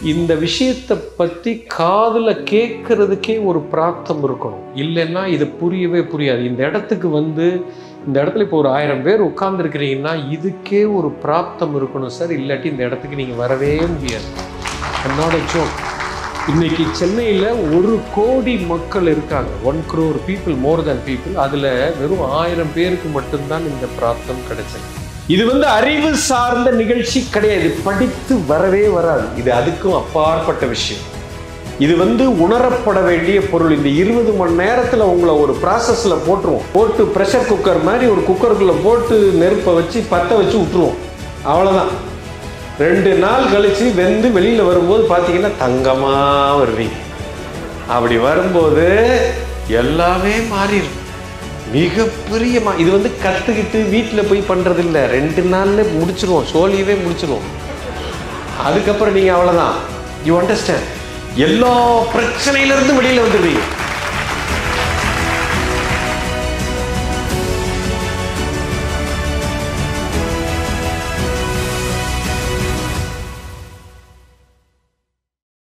இந்த விஷயத்தை பற்றி காதில் கேட்கறதுக்கே ஒரு பிராப்தம் இருக்கணும் இல்லைன்னா இது புரியவே புரியாது இந்த இடத்துக்கு வந்து இந்த இடத்துல இப்போ ஒரு ஆயிரம் பேர் உட்கார்ந்துருக்கிறீங்கன்னா இதுக்கே ஒரு பிராப்தம் இருக்கணும் சார் இல்லாட்டி இந்த இடத்துக்கு நீங்கள் வரவே முடியாது என்னோட ஜோக் இன்னைக்கு சென்னையில் ஒரு கோடி மக்கள் இருக்காங்க one crore people more than people அதில் வெறும் ஆயிரம் பேருக்கு மட்டும்தான் இந்த பிராப்தம் கிடைச்சது இது வந்து அறிவு சார்ந்த நிகழ்ச்சி கிடையாது படித்து வரவே வராது இது அதுக்கும் அப்பாற்பட்ட விஷயம் இது வந்து உணரப்பட வேண்டிய பொருள் இந்த இருபது மணி நேரத்தில் உங்களை ஒரு ப்ராசஸில் போட்டுருவோம் போட்டு ப்ரெஷர் குக்கர் மாதிரி ஒரு குக்கருக்குள்ளே போட்டு நெருப்பை வச்சு பற்ற வச்சு விட்டுருவோம் அவ்வளோதான் ரெண்டு நாள் கழிச்சு வெந்து வெளியில் வரும்போது பார்த்தீங்கன்னா தங்கமாக வருவீங்க அப்படி வரும்போது எல்லாமே மாறிடும் மிகப்பெரிய மா இது வந்து கற்றுக்கிட்டு வீட்டில் போய் பண்ணுறது இல்லை ரெண்டு நாளில் முடிச்சிருவோம் சோழியவே முடிச்சிருவோம் அதுக்கப்புறம் நீங்கள் அவ்வளோதான் யூ அண்டர்ஸ்டாண்ட் எல்லா பிரச்சனையிலேருந்து வெளியில் வந்துடுவீங்க